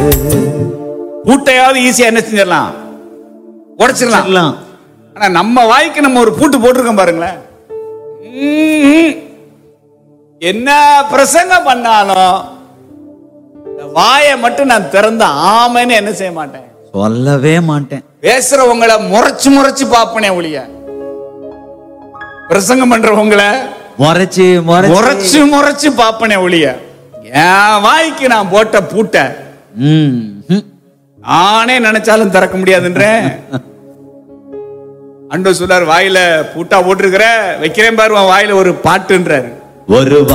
பூட்டையாவது ஈஸியா என்ன செஞ்சிடலாம் உடைச்சிடலாம் எல்லாம் ஆனா நம்ம வாய்க்கு நம்ம ஒரு பூட்டு போட்டிருக்கோம் பாருங்களேன் ம்ம். என்ன பிரசங்கம் பண்ணாலும் இந்த வாயை மட்டும் நான் திறந்த ஆமைன்னு என்ன செய்ய மாட்டேன் சொல்லவே மாட்டேன் பேசுறவங்களை முறைச்சு முறைச்சு பாப்பனே ஒழிய பிரசங்கம் பண்றவங்களை முறைச்சு முறைச்சு முறைச்சு முறைச்சு பாப்பனே ஒழிய என் வாய்க்கு நான் போட்ட பூட்டை ம், ம். நானே நினைச்சாலும் திறக்க முடியாதுன்றேன் அண்டோ சொல்லார் வாயில பூட்டா போட்டிருக்கிற வைக்கிறேன் பாரு உன் வாயில ஒரு பாட்டுன்றாரு ஒரு